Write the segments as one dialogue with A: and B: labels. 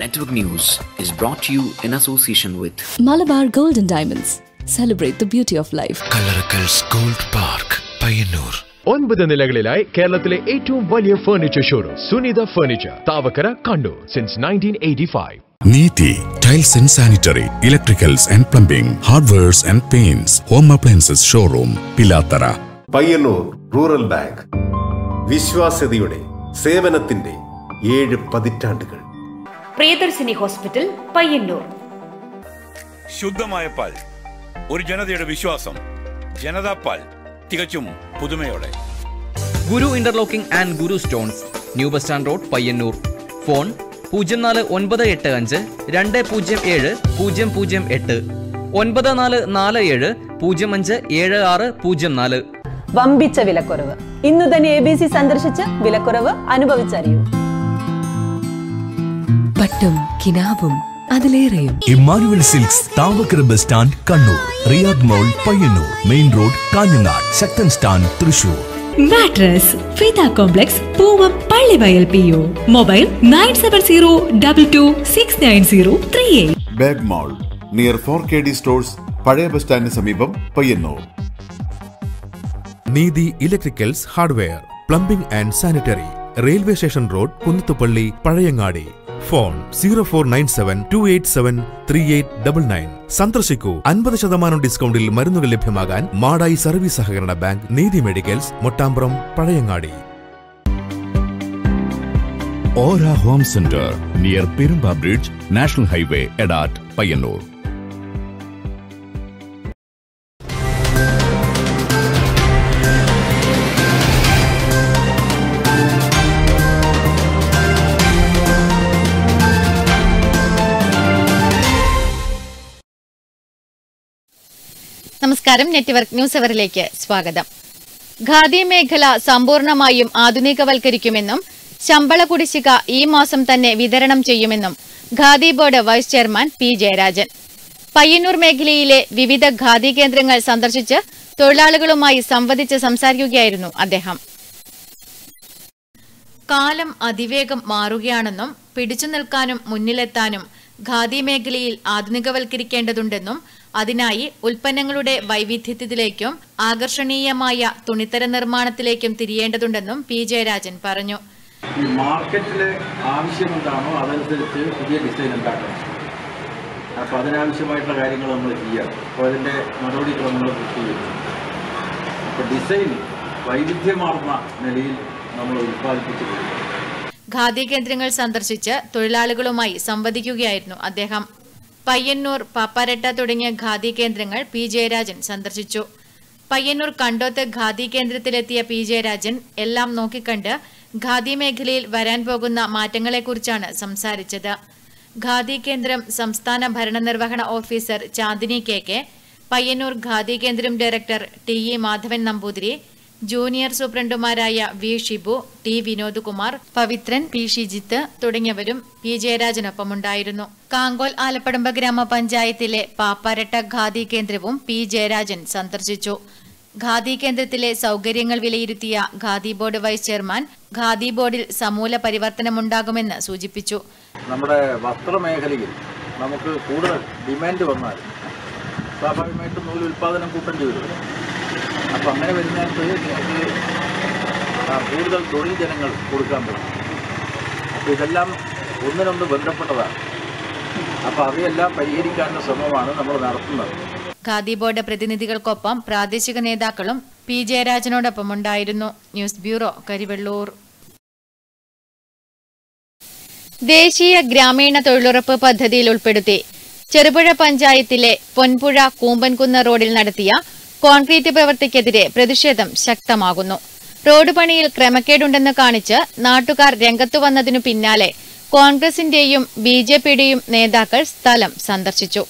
A: Network News is brought to you in association with
B: Malabar Golden Diamonds. Celebrate the beauty of life.
C: Kallarakkals gold park Payyanur
D: ഒൻപത് നിലകളിലായി കേരളത്തിലെ ഏറ്റവും വലിയ furniture showroom Sunitha furniture Thavakkara Kannur since nineteen eighty five
E: Neethi tiles and sanitary electricals and plumbing hardwares and paints home appliances showroom Pilathara
F: Payyanur rural bank വിശ്വാസ്യതയുടെ സേവനത്തിന്റെ ഏഴ് പതിറ്റാണ്ടുകൾ
G: Priyadarshini hospital Payyanur
H: ശുദ്ധമായ പാൽ ഒരു ജനതയുടെ വിശ്വാസം ജനതാ പാൽ തികച്ചും പുതുമയോടെ
I: Guru interlocking and Guru stones new bus stand road Payyanur phone പൂജ്യം നാല് ഒൻപത് എട്ട് അഞ്ച് രണ്ട് പൂജ്യം ഏഴ് പൂജ്യം പൂജ്യം എട്ട് ഒൻപത് നാല് നാല് ഏഴ് പൂജ്യം അഞ്ച് ഏഴ് ആറ് പൂജ്യം നാല്
J: വമ്പിച്ച വിലക്കുറവ് ഇന്നു തന്നെ എ ബി സി സന്ദർശിച്ച് വിലക്കുറവ് അനുഭവിച്ചറിയൂ
B: പട്ടും കിനാവും അതിലേറെയും
K: Emmanuel silks Thavakkara bus stand Kannur Riyadh mall Payyanur main road Kanhangad Sakthan stand Thrissur
L: mattress ഫിത complex Poovam Pallivayal P O mobile nine seven zero double two six nine zero three eight
M: bag mall near four K D stores പഴയ bus സ്റ്റാൻഡിന് സമീപം Payyanur
N: Neethi electricals hardware plumbing and sanitary railway station road Kunnathupally Pazhayangadi phone zero four nine seven two eight seven three eight double nine സന്ദർശിക്കൂ അൻപത് ശതമാനം ഡിസ്കൗണ്ടിൽ മരുന്നുകൾ ലഭ്യമാകാൻ Madayi service സഹകരണ ബാങ്ക് നീതി മെഡിക്കൽസ് മൊട്ടാമ്പ്രം പഴയങ്ങാടി
E: ഓര home centre near Perumba bridge national highway Edat Payyanur
O: നമസ്കാരം നെറ്റ്വർക്ക് ന്യൂസ് അവറിലേക്ക് സ്വാഗതം ഖാദി മേഖല സമ്പൂർണമായും ആധുനികവൽക്കരിക്കുമെന്നും ശമ്പള കുടിശ്ശിക ഈ മാസം തന്നെ വിതരണം ചെയ്യുമെന്നും khadi board vice chairman P Jayarajan Payyanur മേഖലയിലെ വിവിധ ഖാദി കേന്ദ്രങ്ങൾ സന്ദർശിച്ച് തൊഴിലാളികളുമായി സംവദിച്ച് സംസാരിക്കുകയായിരുന്നു അദ്ദേഹം കാലം അതിവേഗം മാറുകയാണെന്നും പിടിച്ചു നിൽക്കാനും മുന്നിലെത്താനും ഖാദി മേഖലയിൽ ആധുനികവൽക്കരിക്കേണ്ടതുണ്ടെന്നും അതിനായി ഉൽപ്പന്നങ്ങളുടെ വൈവിധ്യത്തിലേക്കും ആകർഷണീയമായ തുണിത്തര നിർമ്മാണത്തിലേക്കും തിരിയേണ്ടതുണ്ടെന്നും പി ജയരാജൻ പറഞ്ഞു
P: ഈ മാർക്കറ്റിലെ ആവശ്യം എന്താണോ അതനുസരിച്ച് പുതിയ ഡിസൈൻ ഉണ്ടാക്കണം അപ്പോൾ അതിനാവശ്യമായിട്ടുള്ള കാര്യങ്ങൾ നമ്മൾ ചെയ്യുക അപ്പോൾ അതിൻ്റെ നടപടിക്രമങ്ങൾ പൂർത്തീകരിച്ചു അപ്പോൾ ഡിസൈൻ വൈവിധ്യമാർന്ന നിലയിൽ നമ്മൾ ഉൽപ്പാദിപ്പിച്ചു കൊടുക്കുക
O: ഖാദി കേന്ദ്രങ്ങൾ സന്ദർശിച്ച് തൊഴിലാളികളുമായി സംവദിക്കുകയായിരുന്നു അദ്ദേഹം പയ്യന്നൂർ പാപ്പാരട്ട തുടങ്ങിയ ഖാദി കേന്ദ്രങ്ങൾ പി ജയരാജൻ സന്ദർശിച്ചു പയ്യന്നൂർ കണ്ടോത്ത് ഖാദി കേന്ദ്രത്തിലെത്തിയ പി ജയരാജൻ എല്ലാം നോക്കിക്കണ്ട് ഖാദി മേഖലയിൽ വരാൻ പോകുന്ന മാറ്റങ്ങളെക്കുറിച്ചാണ് സംസാരിച്ചത് ഖാദി കേന്ദ്രം സംസ്ഥാന ഭരണനിർവഹണ officer Chandini K K Payyanur khadi കേന്ദ്രം director T E Madhavan Namboothiri junior സൂപ്രണ്ടുമാരായ V Shibu T Vinod Kumar Pavithran P Shijith തുടങ്ങിയവരും പി ജയരാജനൊപ്പമുണ്ടായിരുന്നു കാങ്കോൽ ആലപ്പടമ്പ ഗ്രാമപഞ്ചായത്തിലെ പാപ്പാരട്ട ഖാദി കേന്ദ്രവും പി ജയരാജൻ സന്ദർശിച്ചു ഖാദി കേന്ദ്രത്തിലെ സൗകര്യങ്ങൾ വിലയിരുത്തിയ khadi board vice chairman khadi ബോർഡിൽ സമൂല പരിവർത്തനമുണ്ടാകുമെന്ന് സൂചിപ്പിച്ചു
P: നമ്മുടെ വസ്ത്രമേഖലയിൽ നമുക്ക് കൂടുതൽ ഡിമാൻഡ് വന്നാൽ സ്വാഭാവികമായിട്ടും നൂല് ഉൽപ്പാദനം കൂട്ടേണ്ടി വരും അപ്പം അങ്ങനെ വരുന്നിടത്ത് നമുക്ക് ആ, കൂടുതൽ തൊഴിൽ ജനങ്ങൾ കൊടുക്കാൻ പറ്റും അപ്പോൾ ഇതെല്ലാം ഒന്നിനൊന്ന് ബന്ധപ്പെട്ടതാണ് അപ്പോൾ അവയെല്ലാം പരിഹരിക്കാനുള്ള ശ്രമമാണ് നമ്മൾ നടത്തുന്നത്
O: ഖാദി ബോർഡ് പ്രതിനിധികൾക്കൊപ്പം പ്രാദേശിക നേതാക്കളും പി ജയരാജനോടൊപ്പം ഉണ്ടായിരുന്നു ന്യൂസ് ബ്യൂറോ കരിവെള്ളൂർ ദേശീയ ഗ്രാമീണ തൊഴിലുറപ്പ് പദ്ധതിയിൽ ഉൾപ്പെടുത്തി ചെറുപുഴ പഞ്ചായത്തിലെ പൊൻപുഴ കൂമ്പൻകുന്ന് റോഡിൽ നടത്തിയ കോൺക്രീറ്റ് പ്രവൃത്തിക്കെതിരെ പ്രതിഷേധം ശക്തമാകുന്നു റോഡ് പണിയിൽ ക്രമക്കേടുണ്ടെന്ന് കാണിച്ച് നാട്ടുകാർ രംഗത്തു വന്നതിനു പിന്നാലെ കോൺഗ്രസിന്റെയും ബി ജെ പിയുടെയും നേതാക്കൾ സ്ഥലം സന്ദർശിച്ചു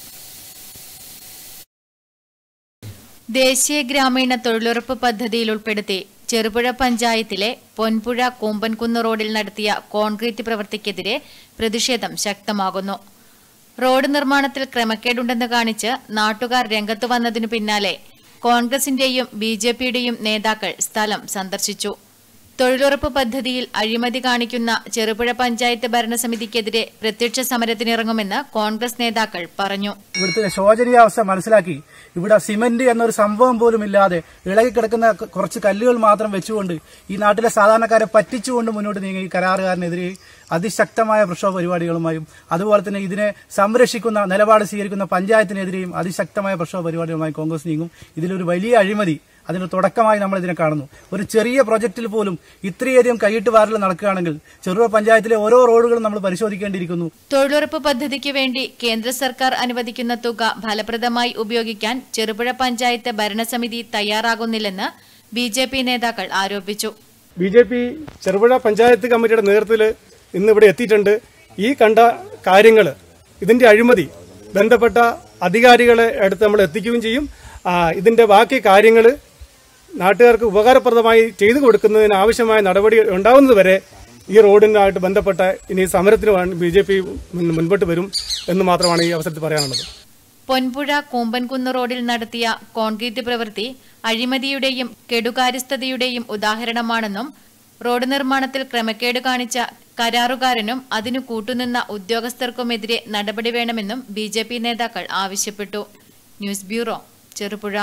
O: ദേശീയ ഗ്രാമീണ തൊഴിലുറപ്പ് പദ്ധതിയിൽ ഉൾപ്പെടുത്തി ചെറുപുഴ പഞ്ചായത്തിലെ പൊൻപുഴ കൂമ്പൻകുന്ന് റോഡിൽ നടത്തിയ കോൺക്രീറ്റ് പ്രവൃത്തിക്കെതിരെ പ്രതിഷേധം ശക്തമാകുന്നു റോഡ് നിർമ്മാണത്തിൽ ക്രമക്കേടുണ്ടെന്ന് കാണിച്ച് നാട്ടുകാർ രംഗത്തു വന്നതിനു പിന്നാലെ കോൺഗ്രസിന്റെയും ബി ജെ പിയുടെയും നേതാക്കൾ സ്ഥലം സന്ദർശിച്ചു തൊഴിലുറപ്പ് പദ്ധതിയിൽ അഴിമതി കാണിക്കുന്ന ചെറുപുഴ പഞ്ചായത്ത് ഭരണസമിതിക്കെതിരെ പ്രത്യക്ഷ സമരത്തിനിറങ്ങുമെന്ന് കോൺഗ്രസ് നേതാക്കൾ പറഞ്ഞു
Q: ഇവിടുത്തെ ശോചനീയാവസ്ഥ മനസ്സിലാക്കി ഇവിടെ സിമന്റ് എന്നൊരു സംഭവം പോലും ഇല്ലാതെ ഇളകിക്കിടക്കുന്ന ക- കുറച്ച് കല്ലുകൾ മാത്രം വെച്ചുകൊണ്ട് ഈ നാട്ടിലെ സാധാരണക്കാരെ പറ്റിച്ചുകൊണ്ട് മുന്നോട്ട് നീങ്ങി ഈ കരാറുകാരനെതിരെ അതിശക്തമായ പ്രക്ഷോഭ പരിപാടികളുമായും അതുപോലെ തന്നെ ഇതിനെ സംരക്ഷിക്കുന്ന നിലപാട് സ്വീകരിക്കുന്ന പഞ്ചായത്തിനെതിരെയും അതിശക്തമായ പ്രക്ഷോഭ പരിപാടികളുമായി കോൺഗ്രസ് നീങ്ങും ഇതിലൊരു വലിയ അഴിമതി അതിന് തുടക്കമായി നമ്മൾ ഇതിനെ കാണുന്നു ഒരു ചെറിയ പ്രൊജക്റ്റിൽ പോലും ഇത്രയധികം കൈയിട്ട് വാരൽ നടക്കുകയാണെങ്കിൽ ചെറുപുഴ പഞ്ചായത്തിലെ ഓരോ റോഡുകളും നമ്മൾ പരിശോധിക്കേണ്ടിയിരിക്കുന്നു
O: തൊഴിലുറപ്പ് പദ്ധതിക്ക് വേണ്ടി കേന്ദ്ര സർക്കാർ അനുവദിക്കുന്ന തുക ഫലപ്രദമായി ഉപയോഗിക്കാൻ ചെറുപുഴ പഞ്ചായത്ത് ഭരണസമിതി തയ്യാറാകുന്നില്ലെന്ന് ബി ജെ പി നേതാക്കൾ ആരോപിച്ചു
R: B J P Cherupuzha panchayat കമ്മിറ്റിയുടെ നേതൃത്വത്തിൽ ഇന്ന് ഇവിടെ എത്തിയിട്ടുണ്ട് ഈ കണ്ട കാര്യങ്ങൾ ഇതിന്റെ അഴിമതി ബന്ധപ്പെട്ട അധികാരികളെ അടുത്ത് നമ്മൾ എത്തിക്കുകയും ചെയ്യും ആ, ഇതിന്റെ ബാക്കി കാര്യങ്ങൾ നാട്ടുകാർക്ക് ഉപകാരപ്രദമായി ചെയ്തു കൊടുക്കുന്നതിന് ആവശ്യമായ നടപടി ഉണ്ടാവുന്നതുവരെ ഈ റോഡിനായിട്ട് ബന്ധപ്പെട്ട ഇനി സമരത്തിന് ബി ജെ പി മുൻപോട്ട് വരും എന്ന് മാത്രമാണ് ഈ അവസരത്തിൽ പറയാനുള്ളത്
O: പൊൻപുഴ കൂമ്പൻകുന്ന് റോഡിൽ നടത്തിയ കോൺക്രീറ്റ് പ്രവൃത്തി അഴിമതിയുടെയും കെടുകാര്യസ്ഥതയുടെയും ഉദാഹരണമാണെന്നും റോഡ് നിർമ്മാണത്തിൽ ക്രമക്കേട് കാണിച്ച കരാറുകാരനും അതിനു കൂട്ടുനിന്ന ഉദ്യോഗസ്ഥർക്കുമെതിരെ നടപടി വേണമെന്നും ബി ജെ പി നേതാക്കൾ ആവശ്യപ്പെട്ടു ന്യൂസ് ബ്യൂറോ ചെറുപുഴ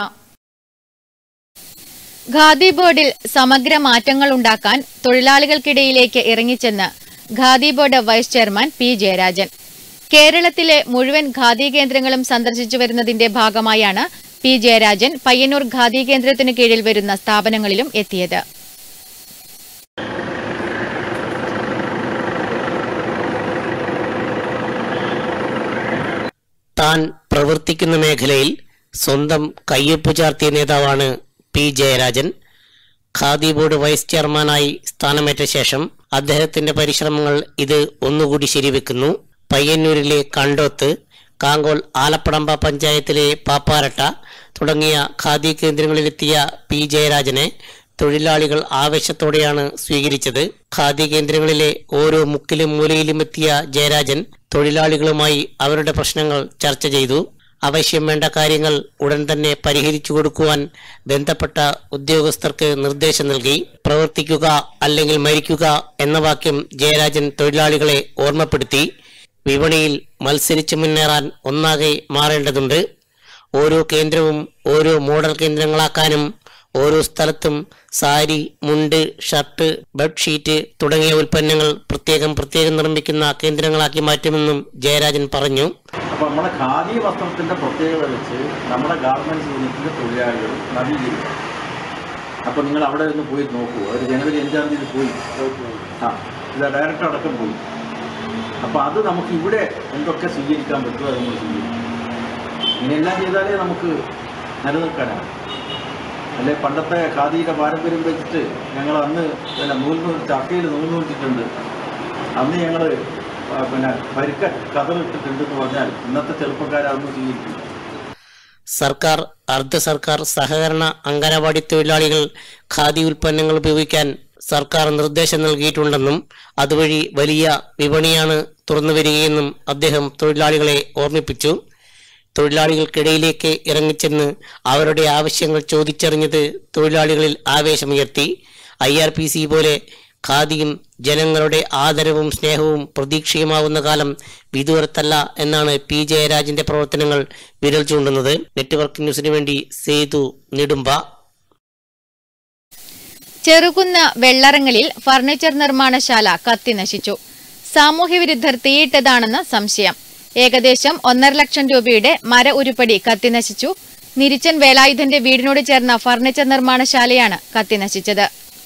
O: ഖാദി ബോർഡിൽ സമഗ്ര മാറ്റങ്ങൾ ഉണ്ടാക്കാൻ തൊഴിലാളികൾക്കിടയിലേക്ക് ഇറങ്ങിച്ചെന്ന് khadi board vice chairman P Jayarajan കേരളത്തിലെ മുഴുവൻ ഖാദി കേന്ദ്രങ്ങളും സന്ദർശിച്ചു വരുന്നതിന്റെ ഭാഗമായാണ് പി ജയരാജൻ പയ്യന്നൂർ ഖാദി കേന്ദ്രത്തിന് കീഴിൽ വരുന്ന സ്ഥാപനങ്ങളിലും എത്തിയത്
S: താൻ പ്രവർത്തിക്കുന്ന മേഖലയിൽ സ്വന്തം കയ്യൊപ്പ് ചാർത്തിയ നേതാവാണ് P Jayarajan khadi board vice ചെയർമാനായി സ്ഥാനമേറ്റ ശേഷം അദ്ദേഹത്തിന്റെ പരിശ്രമങ്ങൾ ഇത് ഒന്നുകൂടി ശരിവെക്കുന്നു പയ്യന്നൂരിലെ കണ്ടോത്ത് കാങ്കോൾ ആലപ്പടമ്പ പഞ്ചായത്തിലെ പാപ്പാരട്ട തുടങ്ങിയ ഖാദി കേന്ദ്രങ്ങളിലെത്തിയ പി ജയരാജനെ തൊഴിലാളികൾ ആവേശത്തോടെയാണ് സ്വീകരിച്ചത് ഖാദി കേന്ദ്രങ്ങളിലെ ഓരോ മുക്കിലും മൂലയിലും എത്തിയ ജയരാജൻ തൊഴിലാളികളുമായി അവരുടെ പ്രശ്നങ്ങൾ ചർച്ച ചെയ്തു ആവശ്യം വേണ്ട കാര്യങ്ങൾ ഉടൻ തന്നെ പരിഹരിച്ചു കൊടുക്കുവാൻ ബന്ധപ്പെട്ട ഉദ്യോഗസ്ഥർക്ക് നിർദ്ദേശം നൽകി പ്രവർത്തിക്കുക അല്ലെങ്കിൽ മരിക്കുക എന്ന വാക്യം ജയരാജൻ തൊഴിലാളികളെ ഓർമ്മപ്പെടുത്തി വിപണിയിൽ മത്സരിച്ച് മുന്നേറാൻ ഒന്നാകെ മാറേണ്ടതുണ്ട് ഓരോ കേന്ദ്രവും ഓരോ മോഡൽ കേന്ദ്രങ്ങളാക്കാനും ഓരോ സ്ഥലത്തും സാരി മുണ്ട് ഷർട്ട് ബെഡ്ഷീറ്റ് തുടങ്ങിയ ഉൽപ്പന്നങ്ങൾ പ്രത്യേകം പ്രത്യേകം നിർമ്മിക്കുന്ന കേന്ദ്രങ്ങളാക്കി മാറ്റുമെന്നും ജയരാജൻ പറഞ്ഞു
P: അപ്പോൾ നമ്മുടെ ഖാദി വസ്ത്രത്തിന്റെ പ്രത്യേകത വെച്ച് നമ്മുടെ ഗാർമെന്റ്സ് യൂണിറ്റിന്റെ തൊഴിലാളികൾ നവീകരിക്കും അപ്പോൾ നിങ്ങൾ അവിടെ ഒന്ന് പോയി നോക്കൂ അവർ ജനുവരി അഞ്ചാം തീയതി പോയി ആ ഇത് ഡയറക്ടർ അടക്കം പോയി അപ്പോൾ അത് നമുക്ക് ഇവിടെ എന്തൊക്കെ സ്വീകരിക്കാൻ പറ്റുമോ അത് നമ്മൾ സ്വീകരിക്കും ഇങ്ങനെയെല്ലാം ചെയ്താലേ നമുക്ക് നിലനിൽക്കാനാണ് അല്ലെ പണ്ടത്തെ ഖാദിയുടെ പാരമ്പര്യം വെച്ചിട്ട് ഞങ്ങൾ അന്ന് പിന്നെ നൂൽ നൂൽ ചക്കയിൽ നൂൽ നൂറ്റിട്ടുണ്ട് അന്ന് ഞങ്ങൾ പിന്നെ പരുക്ക കതറിട്ടിട്ടുണ്ടെന്ന് പറഞ്ഞാൽ ഇന്നത്തെ ചെറുപ്പക്കാരതൊന്നും സ്വീകരിക്കില്ല
S: സർക്കാർ അർദ്ധ സർക്കാർ സഹകരണ അംഗനവാടി തൊഴിലാളികൾ ഖാദി ഉൽപ്പന്നങ്ങൾ ഉപയോഗിക്കാൻ സർക്കാർ നിർദ്ദേശം നൽകിയിട്ടുണ്ടെന്നും അതുവഴി വലിയ വിപണിയാണ് തുറന്നു വരികയെന്നും അദ്ദേഹം തൊഴിലാളികളെ ഓർമ്മിപ്പിച്ചു തൊഴിലാളികൾക്കിടയിലേക്ക് ഇറങ്ങിച്ചെന്ന് അവരുടെ ആവശ്യങ്ങൾ ചോദിച്ചറിഞ്ഞത് തൊഴിലാളികളിൽ ആവേശമുയർത്തി ഐ ആർ പി സി പോലെ ഖാദിയും ജനങ്ങളുടെ ആദരവും സ്നേഹവും പ്രതീക്ഷയുമാവുന്ന കാലം വിദൂരത്തല്ല എന്നാണ് പി ജയരാജന്റെ പ്രവർത്തനങ്ങൾ വിരൽ ചൂണ്ടുന്നത് നെറ്റ്വർക്ക് ന്യൂസിനു വേണ്ടി സേതു നെടുമ്പ
O: ചെറുകുന്ന് വെള്ളറങ്ങലിൽ ഫർണിച്ചർ നിർമ്മാണശാല കത്തിനശിച്ചു സാമൂഹ്യവിരുദ്ധർ തീയിട്ടതാണെന്ന് സംശയം ഏകദേശം ഒന്നര ലക്ഷം രൂപയുടെ മര ഉരുപ്പടി കത്തിനശിച്ചു നിരിച്ചൻ വേലായുധന്റെ വീടിനോട് ചേർന്ന ഫർണിച്ചർ നിർമ്മാണശാലയാണ് കത്തിനശിച്ചത്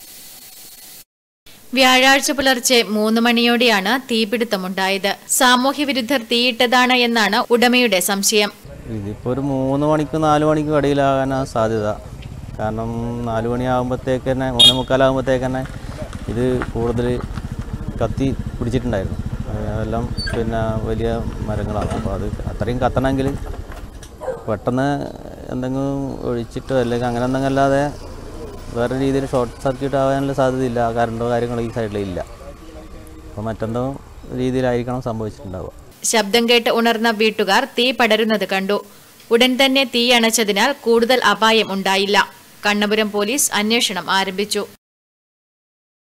O: വ്യാഴാഴ്ച പുലർച്ചെ മൂന്ന് മണിയോടെയാണ് തീപിടുത്തമുണ്ടായത് സാമൂഹ്യവിരുദ്ധർ തീയിട്ടതാണ് എന്നാണ് ഉടമയുടെ സംശയം
T: ഇതിപ്പോൾ ഒരു മൂന്ന് മണിക്കും നാല് മണിക്കും ഇടയിലാകാനാണ് സാധ്യത കാരണം നാല് മണിയാകുമ്പോഴത്തേക്ക് തന്നെ മൂന്നേ മുക്കാലാകുമ്പോഴത്തേക്ക് തന്നെ ഇത് കൂടുതൽ കത്തി പിടിച്ചിട്ടുണ്ടായിരുന്നു അതെല്ലാം പിന്നെ വലിയ മരങ്ങളാണ് അപ്പോൾ അത് അത്രയും കത്തണമെങ്കിൽ പെട്ടെന്ന് എന്തെങ്കിലും ഒഴിച്ചിട്ടോ അല്ലെങ്കിൽ അങ്ങനെ എന്തെങ്കിലും അല്ലാതെ വേറെ രീതിയിൽ ഷോർട്ട് സർക്യൂട്ട് ആവാനുള്ള സാധ്യതയില്ല കറണ്ടോ കാര്യങ്ങളോ ഈ സൈഡിലില്ല അപ്പോൾ മറ്റെന്തോ രീതിയിലായിരിക്കണം സംഭവിച്ചിട്ടുണ്ടാവുക
O: ശബ്ദം കേട്ട് ഉണർന്ന വീട്ടുകാർ തീ പടരുന്നത് കണ്ടു ഉടൻ തന്നെ തീ അണച്ചതിനാൽ കൂടുതൽ അപായം ഉണ്ടായില്ല കണ്ണപുരം പോലീസ് അന്വേഷണം ആരംഭിച്ചു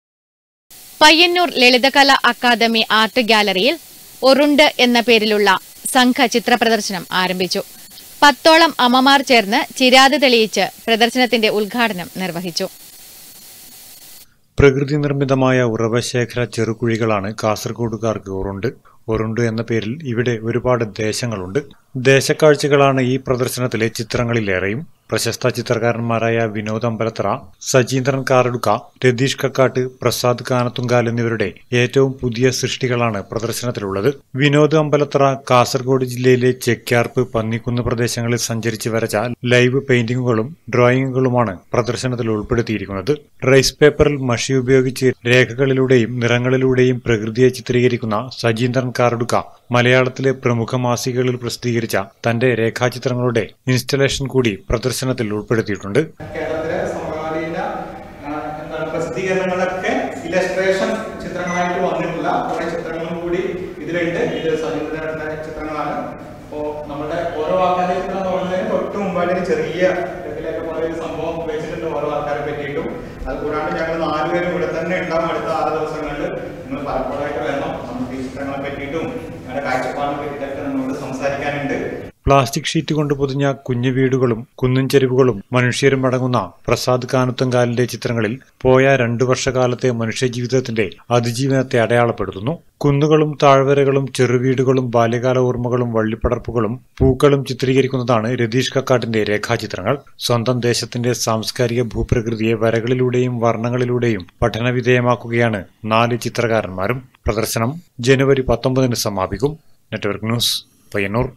O: പയ്യന്നൂർ ലളിതകല അക്കാദമി ആർട്ട് ഗാലറിയിൽ ഒറുണ്ട് എന്ന പേരിലുള്ള സംഘ ചിത്ര പ്രദർശനം ആരംഭിച്ചു പത്തോളം അമ്മമാർ ചേർന്ന് ചിരാത് തെളിയിച്ച് പ്രദർശനത്തിന്റെ ഉദ്ഘാടനം നിർവഹിച്ചു
U: പ്രകൃതി നിർമ്മിതമായ ഉറവശേഖര ചെറുകുഴികളാണ് കാസർഗോഡുകാർക്ക് ഉറുണ്ട് ഉറുണ്ട് എന്ന പേരിൽ ഇവിടെ ഒരുപാട് ദേശങ്ങളുണ്ട് ദേശക്കാഴ്ചകളാണ് ഈ പ്രദർശനത്തിലെ ചിത്രങ്ങളിലേറെയും പ്രശസ്ത ചിത്രകാരന്മാരായ വിനോദ് അമ്പലത്തറ സജീന്ദ്രൻ കാറടുക്ക രതീഷ് കക്കാട്ട് പ്രസാദ് കാനത്തുങ്കാൽ എന്നിവരുടെ ഏറ്റവും പുതിയ സൃഷ്ടികളാണ് പ്രദർശനത്തിലുള്ളത് വിനോദ് അമ്പലത്തറ കാസർഗോഡ് ജില്ലയിലെ ചെക്യാർപ്പ് പന്നിക്കുന്ന് പ്രദേശങ്ങളിൽ സഞ്ചരിച്ച് വരച്ച ലൈവ് പെയിന്റിങ്ങുകളും ഡ്രോയിങ്ങുകളുമാണ് പ്രദർശനത്തിൽ ഉൾപ്പെടുത്തിയിരിക്കുന്നത് റൈസ് പേപ്പറിൽ മഷി ഉപയോഗിച്ച് രേഖകളിലൂടെയും നിറങ്ങളിലൂടെയും പ്രകൃതിയെ ചിത്രീകരിക്കുന്ന സജീന്ദ്രൻ കാറടുക്ക മലയാളത്തിലെ പ്രമുഖ മാസികകളിൽ പ്രസിദ്ധീകരിച്ച തന്റെ രേഖാചിത്രങ്ങളുടെ ഇൻസ്റ്റലേഷൻ കൂടി പ്രദർശനത്തിൽ ഉൾപ്പെടുത്തിയിട്ടുണ്ട്
V: കേരളത്തിലെ സമകാലീന ആ, എന്താണ് പ്രസിദ്ധീകരണങ്ങളൊക്കെ ഇലസ്ട്രേഷൻ ചിത്രങ്ങളായിട്ട് വന്നിട്ടുള്ള കുറെ ചിത്രങ്ങളും കൂടി ഇതിലുണ്ട് ഇത് സജീന്ദ്രന്റെ ചിത്രങ്ങളാണ് അപ്പോ നമ്മുടെ ഓരോ ആൾക്കാരെ ചിത്രം തുടങ്ങുന്നതിന് തൊട്ട് മുമ്പായിട്ട് ഒരു ചെറിയ ഇതിലൊക്കെ പോലെ ഒരു സംഭവം വെച്ചിട്ടുണ്ട് ഓരോ ആൾക്കാരെ പറ്റിയിട്ടും അത് കൂടാണ്ട് ഞങ്ങൾ നാലുപേരും ഇവിടെ തന്നെ ഉണ്ടാവും അടുത്ത ആറ് ദിവസങ്ങളിൽ നിങ്ങൾ പലപ്പോഴായിട്ട് വരണം നമുക്ക് ഈ ചിത്രങ്ങളെ പറ്റിയിട്ടും ഞങ്ങളുടെ കാഴ്ചപ്പാടിനെ പറ്റിയിട്ടൊക്കെ നമ്മളോട് സംസാരിക്കാനുണ്ട്
U: പ്ലാസ്റ്റിക് ഷീറ്റ് കൊണ്ട് പൊതിഞ്ഞ കുഞ്ഞു വീടുകളും കുന്നും ചെരുവുകളും മനുഷ്യരും അടങ്ങുന്ന പ്രസാദ് കാനുത്തങ്കാലിന്റെ ചിത്രങ്ങളിൽ പോയ രണ്ടു വർഷകാലത്തെ മനുഷ്യജീവിതത്തിന്റെ അതിജീവനത്തെ അടയാളപ്പെടുത്തുന്നു കുന്നുകളും താഴ്വരകളും ചെറുവീടുകളും ബാല്യകാല ഓർമ്മകളും വള്ളിപ്പടർപ്പുകളും പൂക്കളും ചിത്രീകരിക്കുന്നതാണ് രതീഷ് കക്കാട്ടിന്റെ രേഖാചിത്രങ്ങൾ സ്വന്തം ദേശത്തിന്റെ സാംസ്കാരിക ഭൂപ്രകൃതിയെ വരകളിലൂടെയും വർണ്ണങ്ങളിലൂടെയും പഠനവിധേയമാക്കുകയാണ് നാല് ചിത്രകാരന്മാരും പ്രദർശനം ജനുവരി പത്തൊമ്പതിന് സമാപിക്കും നെറ്റ്വർക്ക് ന്യൂസ് പയ്യന്നൂർ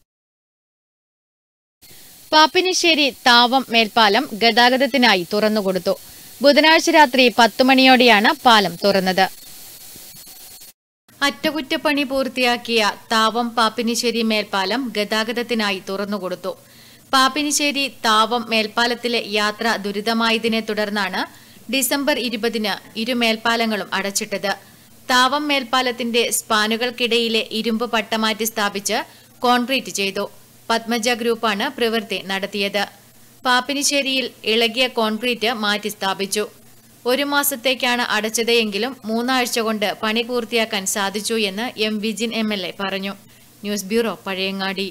O: പാപ്പിനിശ്ശേരി താവം മേൽപ്പാലം ഗതാഗതത്തിനായി തുറന്നുകൊടുത്തു ബുധനാഴ്ച രാത്രി പത്തു മണിയോടെയാണ് പാലം തുറന്നത് അറ്റകുറ്റപ്പണി പൂർത്തിയാക്കിയ താവം പാപ്പിനിശ്ശേരി മേൽപ്പാലം ഗതാഗതത്തിനായി തുറന്നുകൊടുത്തു പാപ്പിനിശ്ശേരി താവം മേൽപ്പാലത്തിലെ യാത്ര ദുരിതമായതിനെ തുടർന്നാണ് ഡിസംബർ ഇരുപതിന് ഇരു മേൽപ്പാലങ്ങളും അടച്ചിട്ടത് താവം മേൽപ്പാലത്തിന്റെ സ്പാനുകൾക്കിടയിലെ ഇരുമ്പ് പട്ടമാറ്റി സ്ഥാപിച്ച് കോൺക്രീറ്റ് ചെയ്തു പത്മജ ഗ്രൂപ്പാണ് പ്രവൃത്തി നടത്തിയത് പാപ്പിനിശ്ശേരിയിൽ ഇളകിയ കോൺക്രീറ്റ് മാറ്റി സ്ഥാപിച്ചു ഒരു മാസത്തേക്കാണ് അടച്ചത് എങ്കിലും മൂന്നാഴ്ച കൊണ്ട് പണി പൂർത്തിയാക്കാൻ സാധിച്ചു എന്ന് M Vijin M L A പറഞ്ഞു news bureau Pazhayangadi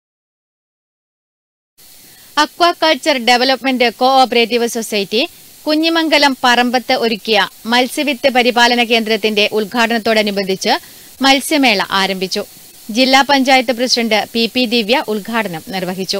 O: aquaculture development cooperative society Kunhimangalam Parambath ഒരുക്കിയ മത്സ്യവിത്ത് പരിപാലന കേന്ദ്രത്തിന്റെ ഉദ്ഘാടനത്തോടനുബന്ധിച്ച് മത്സ്യമേള ആരംഭിച്ചു ജില്ലാ panchayat president P P Divya ഉദ്ഘാടനം നിർവഹിച്ചു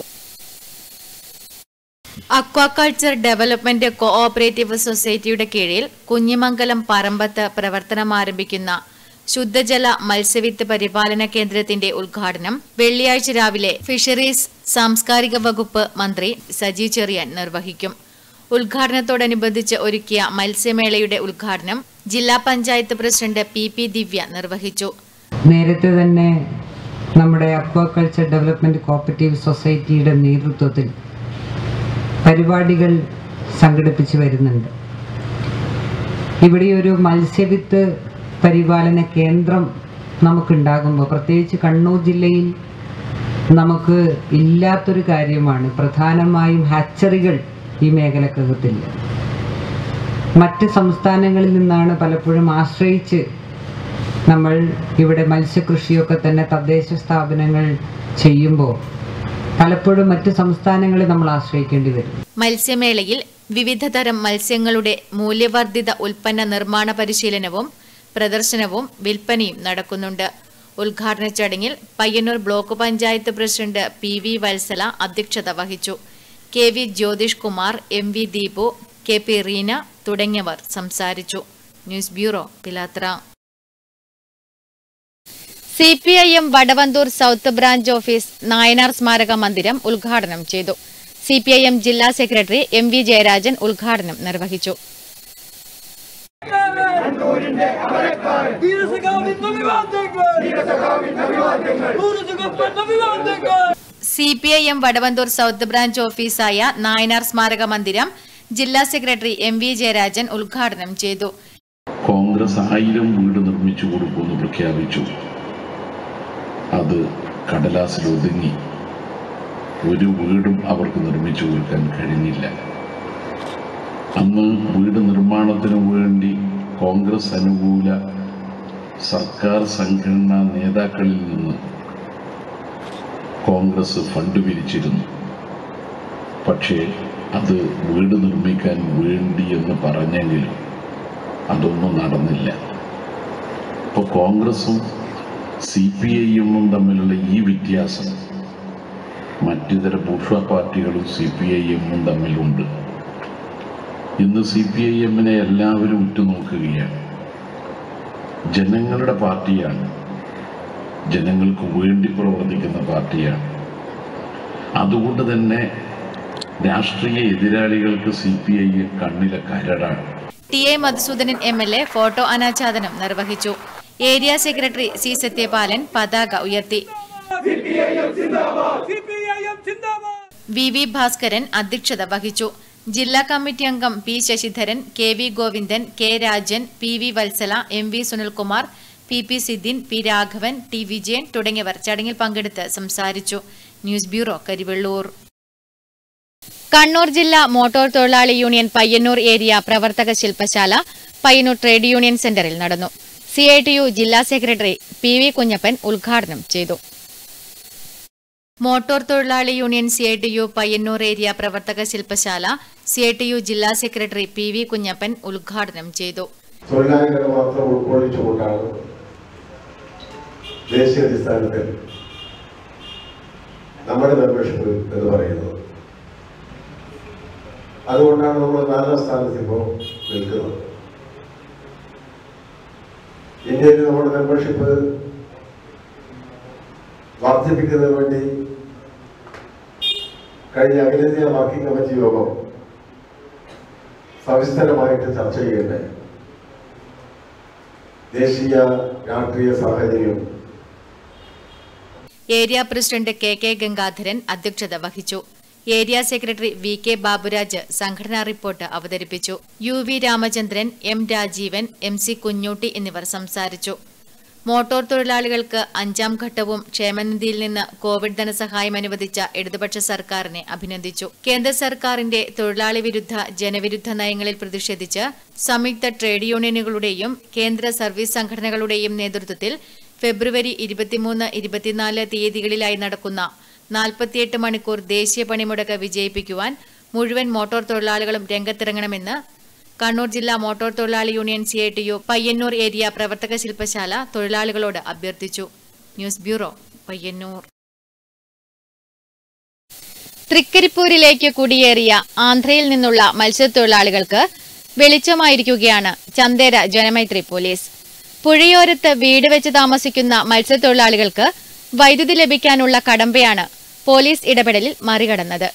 O: അക്വാകൾച്ചർ ഡെവലപ്മെന്റ് കോ ഓപ്പറേറ്റീവ് സൊസൈറ്റിയുടെ കീഴിൽ കുഞ്ഞിമംഗലം പറമ്പത്ത് പ്രവർത്തനം ആരംഭിക്കുന്ന ശുദ്ധജല മത്സ്യവിത്ത് പരിപാലന കേന്ദ്രത്തിന്റെ ഉദ്ഘാടനം വെള്ളിയാഴ്ച രാവിലെ ഫിഷറീസ് സാംസ്കാരിക വകുപ്പ് മന്ത്രി സജി ചെറിയാൻ നിർവഹിക്കും ഉദ്ഘാടനത്തോടനുബന്ധിച്ച് ഒരുക്കിയ മത്സ്യമേളയുടെ ഉദ്ഘാടനം ജില്ലാ panchayat president P P Divya നിർവഹിച്ചു
W: നേരത്തെ തന്നെ നമ്മുടെ അക്വാകൾച്ചർ ഡെവലപ്മെന്റ് കോപ്പറേറ്റീവ് സൊസൈറ്റിയുടെ നേതൃത്വത്തിൽ പരിപാടികൾ സംഘടിപ്പിച്ചു വരുന്നുണ്ട് ഇവിടെ ഒരു മത്സ്യവിത്ത് പരിപാലന കേന്ദ്രം നമുക്കുണ്ടാകുമ്പോൾ പ്രത്യേകിച്ച് കണ്ണൂർ ജില്ലയിൽ നമുക്ക് ഇല്ലാത്തൊരു കാര്യമാണ് പ്രധാനമായും ഹാച്ചറികൾ ഈ മേഖലക്കകത്തില്ല മറ്റ് സംസ്ഥാനങ്ങളിൽ നിന്നാണ് പലപ്പോഴും ആശ്രയിച്ച് നമ്മൾ ഇവിടെ മത്സ്യകൃഷിയൊക്കെ തന്നെ തദ്ദേശ സ്ഥാപനങ്ങൾ ചെയ്യുമ്പോൾ പലപ്പോഴും മറ്റ് സംസ്ഥാനങ്ങളെ നമ്മൾ ആശ്രയിക്കേണ്ടി വരും
O: മത്സ്യമേളയിൽ വിവിധ തരം മത്സ്യങ്ങളുടെ മൂല്യവർദ്ധിത ഉൽപ്പന്ന നിർമ്മാണ പരിശീലനവും പ്രദർശനവും വിൽപ്പനയും നടക്കുന്നുണ്ട് ഉദ്ഘാടന ചടങ്ങിൽ Payyanur block panchayat president P V Valsala അധ്യക്ഷത വഹിച്ചു K V Jyothish Kumar M V Deepu K P Reena തുടങ്ങിയവർ സംസാരിച്ചു news bureau Pilathara C P I M Vadavanthur south branch office Nayanar സ്മാരക മന്ദിരം ഉദ്ഘാടനം ചെയ്തു സി പി ഐ എം ജില്ലാ സെക്രട്ടറി എം വി ജയരാജൻ ഉദ്ഘാടനം നിർവഹിച്ചു C P I M Vadavanthur south branch ഓഫീസായ നായനാർ സ്മാരക മന്ദിരം ജില്ലാ സെക്രട്ടറി എം വി ജയരാജൻ ഉദ്ഘാടനം ചെയ്തു
X: കോൺഗ്രസ് ആയിരം വീട് നിർമ്മിച്ചു കൊടുക്കുമെന്ന് പ്രഖ്യാപിച്ചു അത് കടലാസിൽ ഒതുങ്ങി ഒരു വീടും അവർക്ക് നിർമ്മിച്ചു കൊടുക്കാൻ കഴിഞ്ഞില്ല അന്ന് വീട് നിർമ്മാണത്തിനു വേണ്ടി കോൺഗ്രസ് അനുകൂല സർക്കാർ സംഘടനാ നേതാക്കളിൽ നിന്ന് കോൺഗ്രസ് ഫണ്ട് പിരിച്ചിരുന്നു പക്ഷേ അത് വീട് നിർമ്മിക്കാൻ വേണ്ടി എന്ന് പറഞ്ഞെങ്കിലും അതൊന്നും നടന്നില്ല ഇപ്പോൾ കോൺഗ്രസും സി പി ഐ എമ്മും തമ്മിലുള്ള ഈ വ്യത്യാസം മറ്റിതര ബൂർഷ പാർട്ടികളും സി പി ഐ എമ്മും തമ്മിലുണ്ട് ഇന്ന് സി പി ഐ എമ്മിനെ എല്ലാവരും ഉറ്റുനോക്കുകയാണ് ജനങ്ങളുടെ പാർട്ടിയാണ് ജനങ്ങൾക്ക് വേണ്ടി പ്രവർത്തിക്കുന്ന പാർട്ടിയാണ് അതുകൊണ്ട് തന്നെ രാഷ്ട്രീയ എതിരാളികൾക്ക് സി പി ഐ കണ്ണിലെ കരടാണ്
O: T A Madhusoodanan M L A photo അനാച്ഛാദനം നിർവഹിച്ചു ഏരിയ സെക്രട്ടറി സി സത്യപാലൻ പതാക ഉയർത്തി വി വി ഭാസ്കരൻ അധ്യക്ഷത വഹിച്ചു ജില്ലാ കമ്മിറ്റി അംഗം P Sasidharan K V Govindan K Rajan P V Valsala M V Sunilkumar P P Sidheen P Raghavan T Vijayan തുടങ്ങിയവർ ചടങ്ങിൽ പങ്കെടുത്ത് സംസാരിച്ചു ന്യൂസ് ബ്യൂറോ കരിവെള്ളൂർ കണ്ണൂർ ജില്ലാ മോട്ടോർ തൊഴിലാളി യൂണിയൻ പയ്യന്നൂർ ഏരിയ പ്രവർത്തക ശില്പശാല പയ്യന്നൂർ ട്രേഡ് യൂണിയൻ സെന്ററിൽ നടന്നു സി ഐ ടി യു ജില്ലാ സെക്രട്ടറി പി വി കുഞ്ഞപ്പൻ ഉദ്ഘാടനം ചെയ്തു മോട്ടോർ തൊഴിലാളി union C I T U Payyanur area പ്രവർത്തക ശില്പശാല സി ഐ ടി യു ജില്ലാ സെക്രട്ടറി പി വി കുഞ്ഞപ്പൻ ഉദ്ഘാടനം ചെയ്തു
A: തൊഴിലാളികളെ മാത്രം ഉൾക്കൊള്ളിച്ചുകൊണ്ടാണ് ദേശീയ അടിസ്ഥാനത്തിൽ നമ്മുടെ മെമ്പർഷിപ്പ് എന്ന് പറയുന്നത് അതുകൊണ്ടാണ് നമ്മൾ നാലാം സ്ഥാനത്ത് ഇപ്പോൾ നിൽക്കുന്നത് ഇന്ത്യയിൽ നമ്മുടെ മെമ്പർഷിപ്പ് വർദ്ധിപ്പിക്കുന്നതിന് വേണ്ടി കഴിഞ്ഞ അഖിലേന്ത്യാ വർക്കിംഗ് കമ്മിറ്റി യോഗം സവിസ്തരമായിട്ട് ചർച്ച ചെയ്യുകയുണ്ടായി ദേശീയ രാഷ്ട്രീയ സാഹചര്യം
O: area president K K Gangadharan അധ്യക്ഷത വഹിച്ചു area secretary V K Baburaj സംഘടനാ റിപ്പോർട്ട് അവതരിപ്പിച്ചു U V Ramachandran M Rajeevan M C Kunhootty എന്നിവർ സംസാരിച്ചു മോട്ടോർ തൊഴിലാളികൾക്ക് അഞ്ചാം ഘട്ടവും ക്ഷേമനിധിയിൽ നിന്ന് കോവിഡ് ധനസഹായം അനുവദിച്ച ഇടതുപക്ഷ സർക്കാരിനെ അഭിനന്ദിച്ചു കേന്ദ്ര സർക്കാരിന്റെ തൊഴിലാളി വിരുദ്ധ ജനവിരുദ്ധ നയങ്ങളിൽ പ്രതിഷേധിച്ച് സംയുക്ത ട്രേഡ് യൂണിയനുകളുടെയും കേന്ദ്ര സർവീസ് സംഘടനകളുടെയും നേതൃത്വത്തിൽ ഫെബ്രുവരി ഇരുപത്തിമൂന്ന് ഇരുപത്തിനാല് തീയതികളിലായി നടക്കുന്ന നാൽപ്പത്തിയെട്ട് മണിക്കൂർ ദേശീയ പണിമുടക്ക് വിജയിപ്പിക്കുവാൻ മുഴുവൻ മോട്ടോർ തൊഴിലാളികളും രംഗത്തിറങ്ങണമെന്ന് കണ്ണൂർ ജില്ലാ മോട്ടോർ തൊഴിലാളി union C I T U Payyanur area പ്രവർത്തക ശില്പശാല തൊഴിലാളികളോട് അഭ്യർത്ഥിച്ചു ന്യൂസ് ബ്യൂറോ പയ്യന്നൂർ തൃക്കരിപ്പൂരിലേക്ക് കുടിയേറിയ ആന്ധ്രയിൽ നിന്നുള്ള മത്സ്യത്തൊഴിലാളികൾക്ക് വെളിച്ചമായിരിക്കുകയാണ് ചന്ദേര ജനമൈത്രി പോലീസ് പുഴയോരത്ത് വീട് വെച്ച് താമസിക്കുന്ന മത്സ്യത്തൊഴിലാളികൾക്ക് വൈദ്യുതി ലഭിക്കാനുള്ള കടമ്പയാണ് പോലീസ് ഇടപെടലിൽ മറികടന്നത്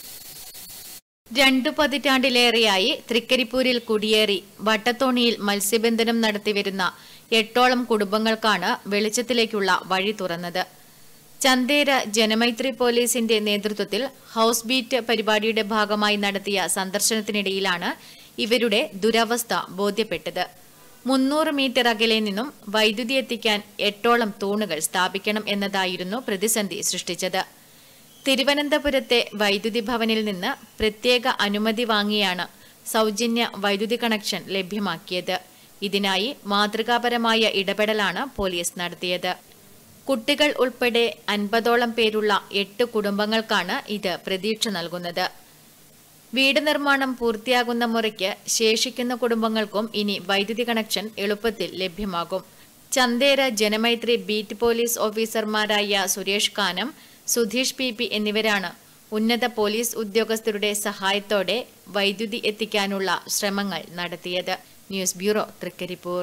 O: രണ്ടു പതിറ്റാണ്ടിലേറെയായി തൃക്കരിപ്പൂരിൽ കുടിയേറി വട്ടത്തോണിയിൽ മത്സ്യബന്ധനം നടത്തിവരുന്ന എട്ടോളം കുടുംബങ്ങൾക്കാണ് വെളിച്ചത്തിലേക്കുള്ള വഴി തുറന്നത് ചന്തേര ജനമൈത്രി പോലീസിന്റെ നേതൃത്വത്തിൽ ഹൌസ് ബീറ്റ് പരിപാടിയുടെ ഭാഗമായി നടത്തിയ സന്ദർശനത്തിനിടയിലാണ് ഇവരുടെ ദുരവസ്ഥ ബോധ്യപ്പെട്ടത് മുന്നൂറ് മീറ്റർ അകലെ നിന്നും വൈദ്യുതി എത്തിക്കാൻ എട്ടോളം തൂണുകൾ സ്ഥാപിക്കണം എന്നതായിരുന്നു പ്രതിസന്ധി സൃഷ്ടിച്ചത് തിരുവനന്തപുരത്തെ വൈദ്യുതി ഭവനിൽ നിന്ന് പ്രത്യേക അനുമതി വാങ്ങിയാണ് സൗജന്യ വൈദ്യുതി കണക്ഷൻ ലഭ്യമാക്കിയത് ഇതിനായി മാതൃകാപരമായ ഇടപെടലാണ് പോലീസ് നടത്തിയത് കുട്ടികൾ ഉൾപ്പെടെ അൻപതോളം പേരുള്ള എട്ട് കുടുംബങ്ങൾക്കാണ് ഇത് പ്രതീക്ഷ നൽകുന്നത് വീട് നിർമ്മാണം പൂർത്തിയാകുന്ന മുറയ്ക്ക് ശേഷിക്കുന്ന കുടുംബങ്ങൾക്കും ഇനി വൈദ്യുതി കണക്ഷൻ എളുപ്പത്തിൽ ലഭ്യമാകും ചന്തേര ജനമൈത്രി ബീറ്റ് പോലീസ് ഓഫീസർമാരായ സുരേഷ് കാനം സുധീഷ് പി പി എന്നിവരാണ് ഉന്നത പോലീസ് ഉദ്യോഗസ്ഥരുടെ സഹായത്തോടെ വൈദ്യുതി എത്തിക്കാനുള്ള ശ്രമങ്ങൾ നടത്തിയത് news bureau Trikaripur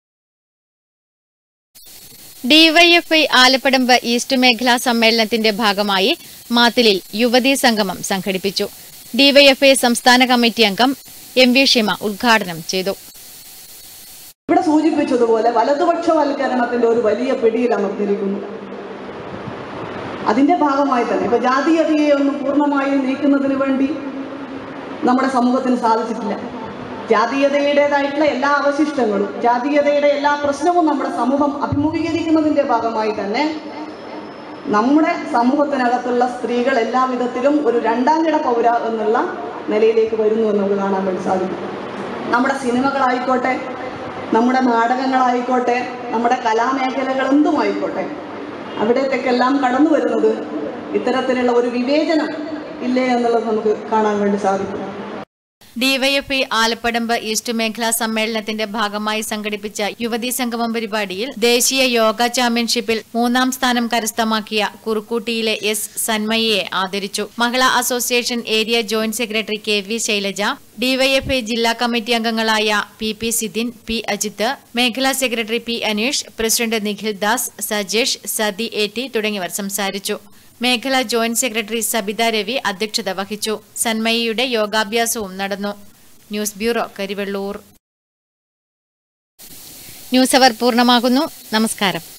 O: DYFI Alappadamba east മേഖലാ സമ്മേളനത്തിന്റെ ഭാഗമായി മാത്തിലിൽ യുവതീ സംഗമം സംഘടിപ്പിച്ചു ഡിവൈഎഫ്ഐ സംസ്ഥാന കമ്മിറ്റി അംഗം എം വി ഷിമ ഉദ്ഘാടനം ചെയ്തു
C: ഇവിടെ സൂചിപ്പിച്ചതുപോലെ വലതുപക്ഷവൽക്കരണത്തിന്റെ ഒരു വലിയ പിടിയിൽ അമർന്നിരിക്കുന്നു അതിന്റെ ഭാഗമായി തന്നെ ഇപ്പൊ ജാതീയതയെ ഒന്ന് പൂർണ്ണമായും നീക്കുന്നതിന് വേണ്ടി നമ്മുടെ സമൂഹത്തിന് സാധിച്ചിട്ടില്ല ജാതീയതയുടേതായിട്ടുള്ള എല്ലാ അവശിഷ്ടങ്ങളും ജാതീയതയുടെ എല്ലാ പ്രശ്നവും നമ്മുടെ സമൂഹം അഭിമുഖീകരിക്കുന്നതിന്റെ ഭാഗമായി തന്നെ നമ്മുടെ സമൂഹത്തിനകത്തുള്ള സ്ത്രീകൾ എല്ലാ വിധത്തിലും ഒരു രണ്ടാം കിട പൗര എന്നുള്ള നിലയിലേക്ക് വരുന്നു എന്ന് നമുക്ക് കാണാൻ വേണ്ടി സാധിക്കും നമ്മുടെ സിനിമകളായിക്കോട്ടെ നമ്മുടെ നാടകങ്ങളായിക്കോട്ടെ നമ്മുടെ കലാമേഖലകൾ എന്തുമായിക്കോട്ടെ അവിടത്തേക്കെല്ലാം കടന്നു വരുന്നത് ഇത്തരത്തിലുള്ള ഒരു വിവേചനം ഇല്ലേ എന്നുള്ളത് നമുക്ക് കാണാൻ വേണ്ടി സാധിക്കും
O: ഡിവൈഎഫ്ഐ ആലപ്പടമ്പ് ഈസ്റ്റ് മേഖലാ സമ്മേളനത്തിന്റെ ഭാഗമായി സംഘടിപ്പിച്ച യുവതീ സംഗമം പരിപാടിയിൽ ദേശീയ യോഗ ചാമ്പ്യൻഷിപ്പിൽ മൂന്നാം സ്ഥാനം കരസ്ഥമാക്കിയ കുറുക്കൂട്ടിയിലെ എസ് സന്മയെ ആദരിച്ചു Mahila association area joint secretary K V Shailaja DYFI ജില്ലാ കമ്മിറ്റി അംഗങ്ങളായ P P Sidin P Ajith മേഖലാ secretary P Aneesh president Nikhil Das Sajesh Sathi A T തുടങ്ങിയവർ സംസാരിച്ചു മേഖലാ ജോയിന്റ് സെക്രട്ടറി സബിത രവി അധ്യക്ഷത വഹിച്ചു സന്മയിയുടെ യോഗാഭ്യാസവും നടന്നു ന്യൂസ് ബ്യൂറോ കരിവെള്ളൂർ ന്യൂസ് അവർ പൂർണ്ണമാകുന്നു നമസ്കാരം